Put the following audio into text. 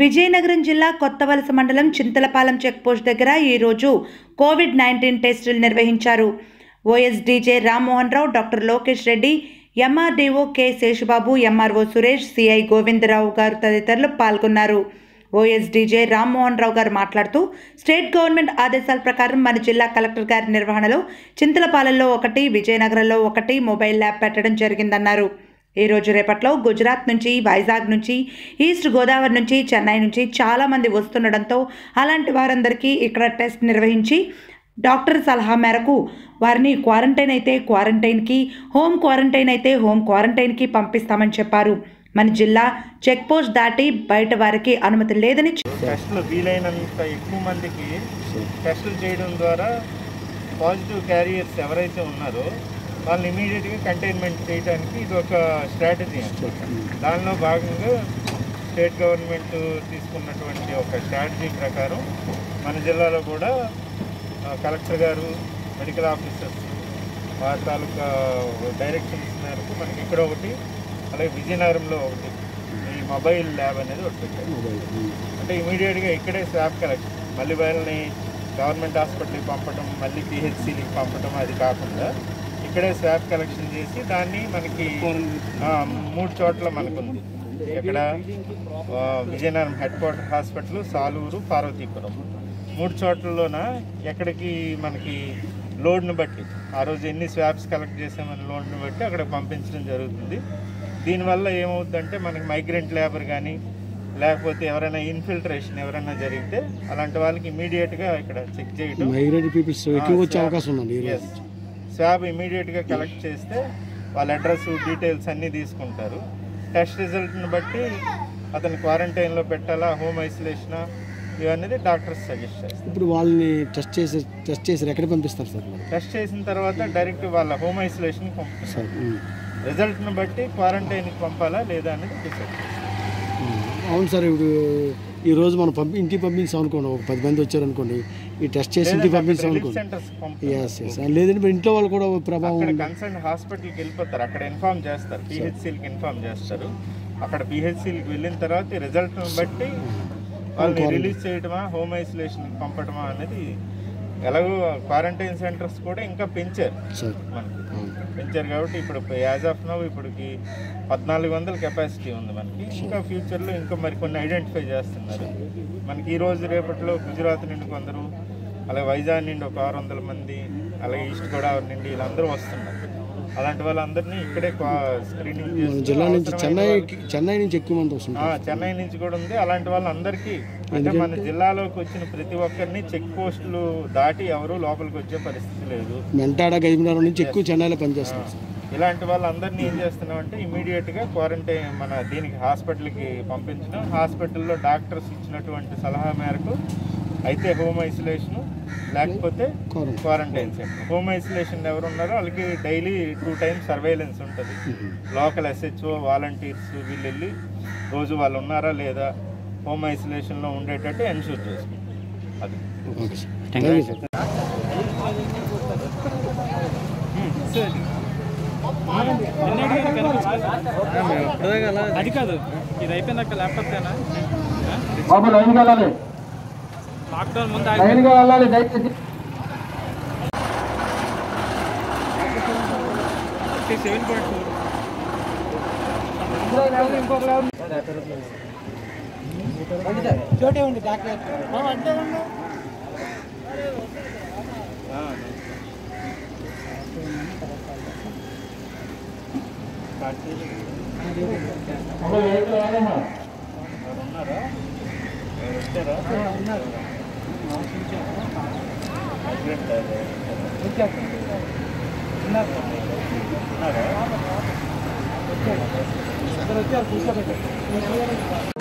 విజయనగరం జిల్లా కొత్తవలస మండలం చింతలపాలెం చెక్పోస్ట్ దగ్గర ఈరోజు కోవిడ్ నైన్టీన్ టెస్టులు నిర్వహించారు ఓఎస్డీజే Rammohan Rao doctor Lokesh Reddy MRDO K Seshubabu MRO Suresh CI Govindarao garu తదితరులు పాల్గొన్నారు ఓఎస్డీజే రామ్మోహన్ రావు గారు మాట్లాడుతూ స్టేట్ గవర్నమెంట్ ఆదేశాల ప్రకారం మన జిల్లా కలెక్టర్ గారి నిర్వహణలో చింతలపాలెంలో ఒకటి విజయనగరంలో ఒకటి మొబైల్ ల్యాబ్ పెట్టడం జరిగిందన్నారు ఈ రోజు రేపట్లో గుజరాత్ నుంచి వైజాగ్ నుంచి ఈస్ట్ గోదావరి నుంచి చెన్నై నుంచి చాలామంది వస్తుండడంతో అలాంటి వారందరికీ ఇక్కడ టెస్ట్ నిర్వహించి డాక్టర్ సలహా మేరకు వారిని క్వారంటైన్ అయితే క్వారంటైన్కి హోమ్ క్వారంటైన్ అయితే హోమ్ క్వారంటైన్కి పంపిస్తామని చెప్పారు మన జిల్లా చెక్ పోస్ట్ దాటి బయట వారికి అనుమతి లేదని టెస్టులు వీలైనంత ఎక్కువ మందికి టెస్టులు చేయడం ద్వారా పాజిటివ్ క్యారియర్స్ ఎవరైతే ఉన్నారో వాళ్ళని ఇమీడియట్గా కంటైన్మెంట్ చేయడానికి ఇది ఒక స్ట్రాటజీ దానిలో భాగంగా స్టేట్ గవర్నమెంట్ తీసుకున్నటువంటి ఒక స్ట్రాటజీ ప్రకారం మన జిల్లాలో కూడా ఆ, కలెక్టర్ గారు మెడికల్ ఆఫీసర్స్ వారి తాలూకా డైరెక్షన్స్ మేరకు మనకి ఇక్కడ ఒకటి అలాగే విజయనగరంలో ఒకటి ఈ మొబైల్ ల్యాబ్ అనేది ఒకటి పెట్టారు అంటే ఇమీడియట్గా ఇక్కడే స్వాబ్ కలెక్షన్ మళ్ళీ వాళ్ళని గవర్నమెంట్ హాస్పిటల్కి పంపడం మళ్ళీ పిహెచ్సికి పంపడం అది కాకుండా ఇక్కడే స్వాబ్ కలెక్షన్ చేసి దాన్ని మనకి ఆ, మూడు చోట్ల మనకుంది ఇక్కడ ఆ, Vizianagaram head quarter hospital Salur Parvathipuram మూడు చోట్లలోన ఎక్కడికి మనకి లోడ్ని బట్టి ఆ రోజు ఎన్ని స్వాబ్స్ కలెక్ట్ చేసామని లోడ్ని బట్టి అక్కడ పంపించడం జరుగుతుంది దీనివల్ల ఏమవుతుందంటే మనకి మైగ్రెంట్ లేబర్ కానీ లేకపోతే ఎవరైనా ఇన్ఫిల్ట్రేషన్ ఎవరైనా జరిగితే అలాంటి వాళ్ళకి ఇమీడియట్గా ఇక్కడ చెక్ చేయడం మైగ్రేట్ పీపుల్స్ ఎక్కువ వచ్చే అవకాశం ఉందండి ఈ రోజు ఎస్ స్వాబ్ ఇమీడియట్గా కలెక్ట్ చేస్తే వాళ్ళ అడ్రస్ డీటెయిల్స్ అన్నీ తీసుకుంటారు టెస్ట్ రిజల్ట్ని బట్టి అతని క్వారంటైన్లో పెట్టాలా హోమ్ ఐసోలేషనా ఇవన్నీ డాక్టర్స్ సజెస్ట్ చేస్తారు ఇప్పుడు వాళ్ళని టెస్ట్ చేసి టెస్ట్ చేసి ఎక్కడ పంపిస్తారు సార్ మరి టెస్ట్ చేసిన తర్వాత డైరెక్ట్ వాళ్ళ హోమ్ ఐసోలేషన్కి పంపిస్తారు సార్ ఉమ్. రిజల్ట్ని బట్టి క్వారంటైన్కి పంపాలా లేదా అనేది డిసైడ్ ఉమ్. అవును సార్ ఇప్పుడు ఈ రోజు మనం పంపి ఇంటికి పంపించాం అనుకోండి ఒక పది మంది వచ్చారు అనుకోండి ఈ టెస్ట్ చేసి ఇంటికి పంపించాం రిలీఫ్ అనుకోండి సెంటర్స్ పంపి ఎస్ ఎస్ లేదంటే మరి ఇంట్లో వాళ్ళు కూడా ప్రభావం అక్కడ కన్సర్న్ హాస్పిటల్కి వెళ్ళిపోతారు అక్కడ ఇన్ఫార్మ్ చేస్తారు పిహెచ్సిలకి ఇన్ఫార్మ్ చేస్తారు అక్కడ పిహెచ్సిలకి వెళ్ళిన తర్వాత ఈ రిజల్ట్ని బట్టి వాళ్ళని రిలీజ్ చేయడమా హోమ్ ఐసోలేషన్కి పంపడమా అనేది ఎలాగో క్వారంటైన్ సెంటర్స్ కూడా ఇంకా పెంచారు సార్ మనకి అవును. పెంచారు కాబట్టి ఇప్పుడు యాజ్ ఆఫ్ నవ్ ఇప్పటికి పద్నాలుగు వందల కెపాసిటీ ఉంది మనకి ఇంకా ఫ్యూచర్లో ఇంకా మరి కొన్ని ఐడెంటిఫై చేస్తున్నారు మనకి ఈ రోజు రేపట్లో గుజరాత్ నుండి కొందరు అలాగే వైజాగ్ నుండి ఒక ఆరు వందల మంది అలాగే ఈస్ట్ గోదావరి నుండి వీళ్ళందరూ వస్తున్నారు అలాంటి వాళ్ళందరినీ ఇక్కడే స్క్రీనింగ్ మన చేసి జిల్లా నుంచి చెన్నై చెన్నై నుంచి ఎక్కువ మంది వస్తుంటారు చెన్నై నుంచి కూడా ఉంది అలాంటి వాళ్ళందరికీ అంటే మన జిల్లాలోకి వచ్చిన ప్రతి ఒక్కరిని చెక్ పోస్టులు దాటి ఎవరు లోపలికి వచ్చే పరిస్థితి లేదు మెంటాడ గజమినారం నుంచి ఎక్కువ చెన్నైలో పనిచేస్తున్నారు సార్ ఇలాంటి వాళ్ళందరినీ ఏం చేస్తున్నాం అంటే ఇమీడియట్గా క్వారంటైన్ మన దీనికి హాస్పిటల్కి పంపించడం హాస్పిటల్లో డాక్టర్స్ ఇచ్చినటువంటి సలహా మేరకు అయితే హోమ్ ఐసోలేషన్ లేకపోతే Quarantine. Quarantine centre home isolation ఎవరు ఉన్నారో వాళ్ళకి డైలీ టూ టైమ్స్ సర్వేలెన్స్ ఉంటుంది లోకల్ ఎస్హెచ్ఓ వాలంటీర్స్ వీళ్ళు వెళ్ళి రోజు వాళ్ళు ఉన్నారా లేదా హోమ్ ఐసోలేషన్లో ఉండేటట్టు ఎన్షూర్ చేసుకుంటారు అది okay sir thank you sir అది కాదు ఇది అయిపోయిందాక ల్యాప్టాప్ తేనా బాబు లైన్గా వెళ్ళాలి లాక్డౌన్ ముందు లైన్గా వెళ్ళాలి దయచేసి సెవెన్ పాయింట్ ఫోర్ బాబు లైన్గా వెళ్ళాలమ్మా ఉన్నారా ఎవరు వచ్చారా Migrant ఉన్నారా